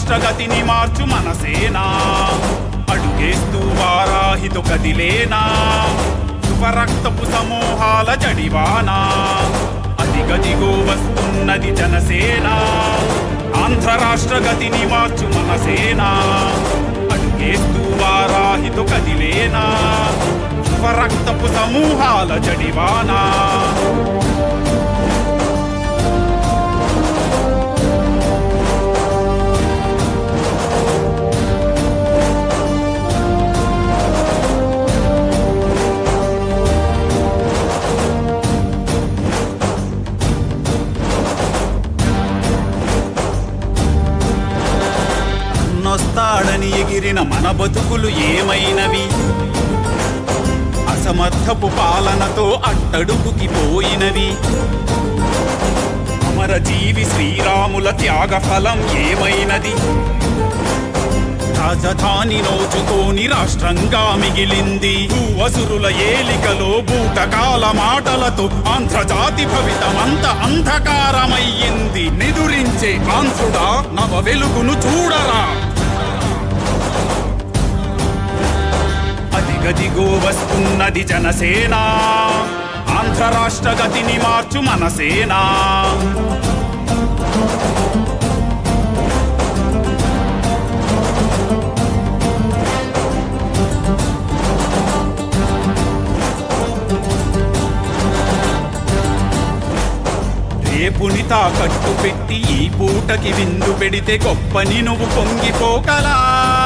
రాష్ట్ర గతిని మార్చు మన సేన అడుగేస్తూ వారాహితో కదిలేనా శుభరక్తపు సమూహాల జడివానా అదిగదిగో వస్తున్నది జనసేన ఆంధ్ర రాష్ట్ర గతిని మార్చు మన సేన అడుగేస్తూ వారాహితో కదిలేనా శుభరక్తపు సమూహాల జడివానా నొస్తాడని ఎగిరిన మన బతుకులు ఏమైనవి అసమర్థపు పాలనతో అట్టడుగుకి పోయినవి అమర జీవి శ్రీరాముల త్యాగ ఫలం ఏమైనది రాజధాని నోచుకోని రాష్ట్రంగా మిగిలింది భూవసురుల ఏలికలో బూటకాల మాటలతో ఆంధ్రజాతి భవితమంత అంధకారమయ్యింది నిదురించే ఆంధ్రుడా నవ వెలుగును చూడరా అదిగదిగో వస్తున్నది జనసేన ఆంధ్ర రాష్ట్ర గతిని మార్చు మన సేనా రేపుని తాకట్టు పెట్టి ఈ పూటకి విందు పెడితే గొప్పని నువ్వు పొంగిపోకలా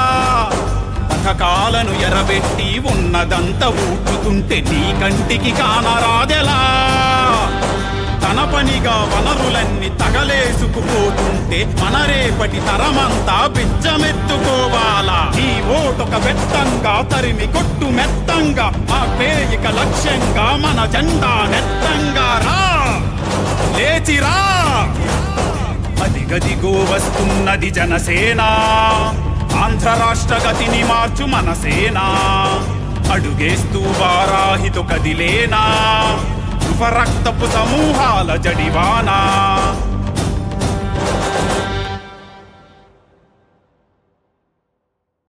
పథకాలను ఎరబెట్టి ఉన్నదంతా ఊటుతుంటే నీ కంటికి కానరాదెలా తన పనిగా వనరులన్నీ తగలేసుకుపోతుంటే మన రేపటి తరమంతా బిచ్చమెత్తుకోవాలా ఈ ఓటొక బెత్తంగా తరిమి కొట్టు మెత్తంగా ఆ పేయిక లక్ష్యంగా మన జెండా నెత్తంగా రా లేచిరా అదిగదిగో వస్తున్నది జనసేన ఆంధ్ర రాష్ట్ర గతిని మార్చు మన సేన అడుగేస్తూ వారాహితో కదిలేనా శుభరక్తపు సమూహాల జడివానా